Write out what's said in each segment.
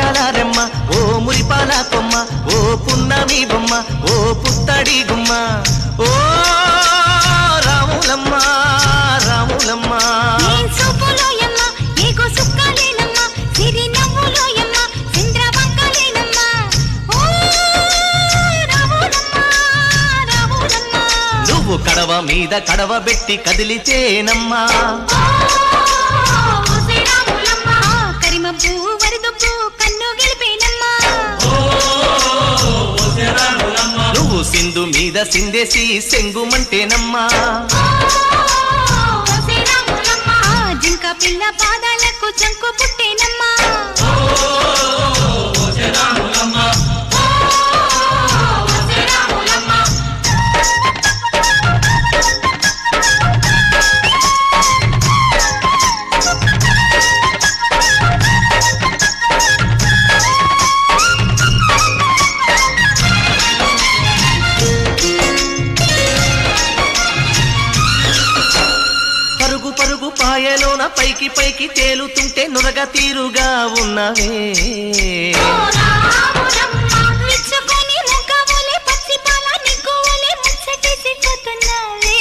ముత్యాలారెమ్మ ఓ మురిపాల కొమ్మ ఓ పున్నమి బొమ్మ ఓ పుత్తడి గుమ్మ ఓ రాములమ్మ రాములమ్మ నీ చూపులోయమ్మ నీకు సుక్కలేనమ్మ సిరి నవ్వులోయమ్మ చంద్రవంకలేనమ్మ ఓ రావులమ్మ రావులమ్మ నువ్వు కడవ మీద కడవ పెట్టి కదిలితేనమ్మా ఓ శ్రీరాములమ్మ కరిమబ్బు వరదబ్బు కన్ను గెలిపేనమ్మ నువ్వు సింధు మీద సిందేసి సెంగుమంటేనమ్మా ఓ శ్రీరాములమ్మ జింక పిల్ల పాదాలకు చంకు పుట్టేనమ్మ ఓ శ్రీరాములమ్మ పరుగు పరుగు పాయలోన పైకి పైకి తేలుతుంటే నురగ తీరుగా ఉన్నవే విచ్చుకొని ముఖములే పచ్చి పాల నిగ్గువలే ముచ్చటేసిపోతున్నావే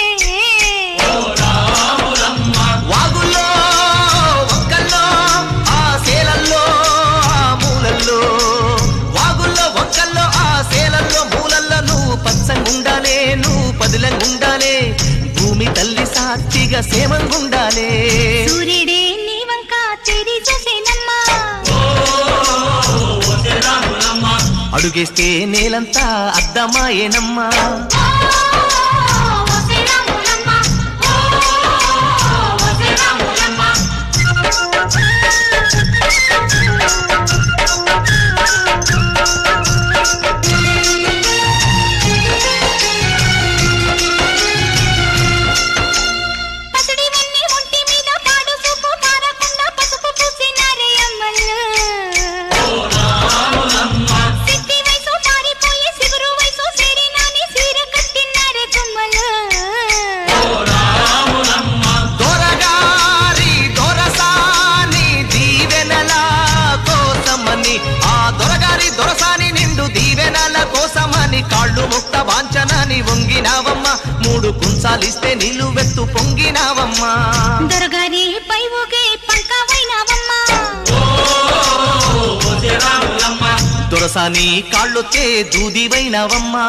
వాగుల్లో వంకల్లో ఆ సేలల్లో ఆ మూలల్లో వాగుల్లో వంకల్లో ఆ సేలల్లో మూలల్లో నువ్వు పచ్చంగుండాలే నువ్వు పదిలంగుండాలే భూమి తల్లి సాక్షిగా సేమంగుండాలే సూర్యుడే నీ వంక తెరి చూసేనమ్మా అడుగేస్తే నేలంతా అద్దమాయేనమ్మా పసిడి వెన్ని ఒంటి మీద పాడు చూపు పారకుండా పసుపు పూసినారే అమ్మలు సిట్టి వయసు పారిపోయి సిగురు వయసు సేరినాని సీర కట్టినారే కొమ్మలు దొరగారి దొరసాని దీవెనల కోసమని ఆ దొరగారి దొరసాని నిండు దీవెనల కోసమని కాళ్ళు ముక్త వాంఛనని వంగినావమ్మ మూడు కుంచాలిస్తే నిలువెత్తు పొంగినావమ్మా దొరగారి పై ఊగే పంకవైనావమ్మా దొరసాని కాళ్ళొచ్చే దూదివైనావమ్మా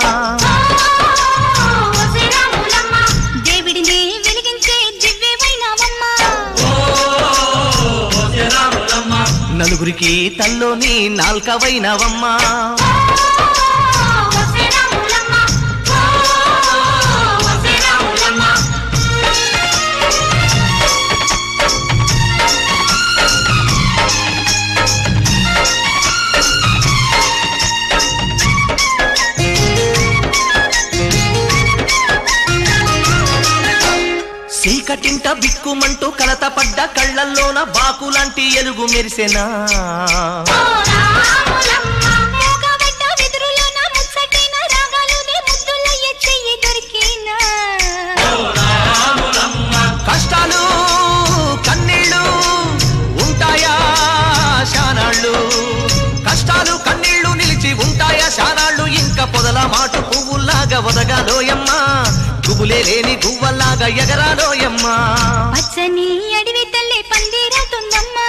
దేవుడిని వెలిగించే దివ్యమైనావమ్మా నలుగురికి తల్లోని నాల్కవైనావమ్మా సీకటింట బిక్కుమంటూ కలత పడ్డ కళ్ళల్లోన బాకులాంటి ఎలుగు మెరిసెనా మూగబడ్డ వెదురులోన ముచ్చటైన రాగాలునే ముద్దులయ్యే చెయ్యి దొరికినా కష్టాలు కన్నీళ్ళు ఉంటాయా శానాళ్ళు కష్టాలు కన్నీళ్లు నిలిచి ఉంటాయా శానాళ్ళు ఇంకా పొదల మాటు పువ్వుల్లాగా వదగాలోయమ్మా గుబులే లేని గువ్వల్లాగా ఎగరాలోయమ్మా పచ్చని అడవి తల్లి పందిరవుతుందమ్మా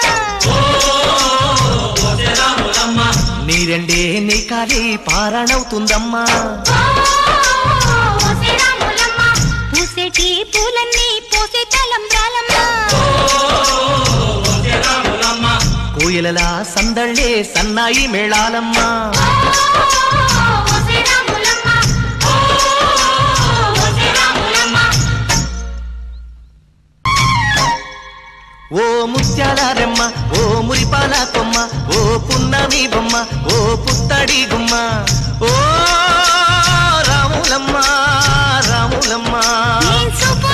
నీరెండే నీ కాలి పారణవుతుందమ్మా పూసేటి పూలన్నీ పోసే తలంబ్రాలమ్మా కోయిలలా సందళ్ళే సన్నాయి మేళాలమ్మా ఓ ముత్యాలారెమ్మ ఓ మురిపాల కొమ్మ ఓ పున్నమి బొమ్మ ఓ పుత్తడి గుమ్మ ఓ రాములమ్మ రాములమ్మ నీ చూపు